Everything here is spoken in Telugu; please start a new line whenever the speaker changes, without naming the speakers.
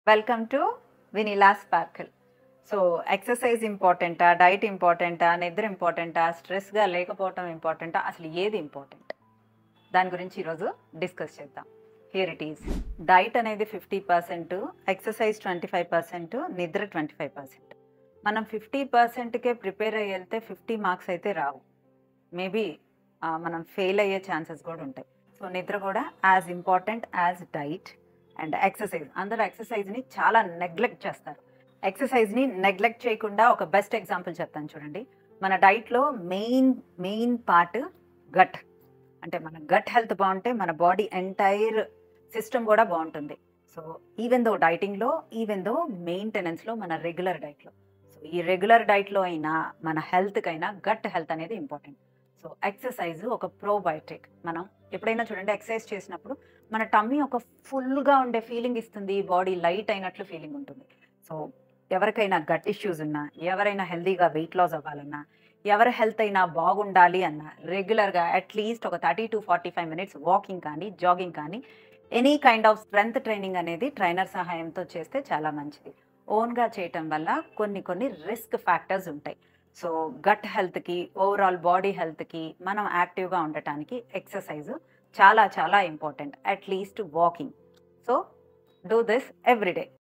వెల్కమ్ టు వినిలా స్పార్కిల్ సో ఎక్సర్సైజ్ ఇంపార్టెంటా డైట్ ఇంపార్టెంటా నిద్ర ఇంపార్టెంటా స్ట్రెస్గా లేకపోవటం ఇంపార్టెంటా అసలు ఏది ఇంపార్టెంట్ దాని గురించి ఈరోజు డిస్కస్ చేద్దాం హియర్ ఇట్ ఈస్ డైట్ అనేది fifty percent exercise twenty five percent నిద్ర ట్వంటీ ఫైవ్ పర్సెంట్ మనం ఫిఫ్టీ పర్సెంట్కే ప్రిపేర్ అయ్యి వెళ్తే ఫిఫ్టీ మార్క్స్ అయితే రావు మేబీ మనం ఫెయిల్ అయ్యే ఛాన్సెస్ కూడా ఉంటాయి సో నిద్ర కూడా as important as diet and exercise అందరూ ఎక్సర్సైజ్ని చాలా నెగ్లెక్ట్ చేస్తారు ఎక్సర్సైజ్ని నెగ్లెక్ట్ చేయకుండా ఒక బెస్ట్ ఎగ్జాంపుల్ చెప్తాను చూడండి మన డైట్లో మెయిన్ మెయిన్ పార్ట్ గట్ అంటే మన గట్ హెల్త్ బాగుంటే మన బాడీ ఎంటైర్ సిస్టమ్ కూడా బాగుంటుంది సో ఈవెన్ దో డైటింగ్లో ఈవెన్ దో మెయింటెనెన్స్లో మన రెగ్యులర్ డైట్లో సో ఈ రెగ్యులర్ డైట్లో అయినా మన హెల్త్కైనా గట్ హెల్త్ అనేది ఇంపార్టెంట్ సో ఎక్సర్సైజ్ ఒక ప్రోబయోటిక్ మనం ఎప్పుడైనా చూడండి ఎక్సర్సైజ్ చేసినప్పుడు మన టమ్మీ ఒక ఫుల్గా ఉండే ఫీలింగ్ ఇస్తుంది బాడీ లైట్ అయినట్లు ఫీలింగ్ ఉంటుంది సో ఎవరికైనా గట్ ఇష్యూస్ ఉన్నా ఎవరైనా హెల్తీగా వెయిట్ లాస్ అవ్వాలన్నా ఎవరి హెల్త్ అయినా బాగుండాలి అన్న రెగ్యులర్గా అట్లీస్ట్ ఒక thirty to forty five minutes walking కానీ జాగింగ్ కానీ any kind of strength training అనేది ట్రైనర్ సహాయంతో చేస్తే చాలా మంచిది ఓన్గా చేయటం వల్ల కొన్ని కొన్ని రిస్క్ ఫ్యాక్టర్స్ ఉంటాయి సో గట్ హెల్త్కి ఓవరాల్ బాడీ హెల్త్కి మనం యాక్టివ్గా ఉండటానికి ఎక్సర్సైజ్ చాలా చాలా important at least walking so do this everyday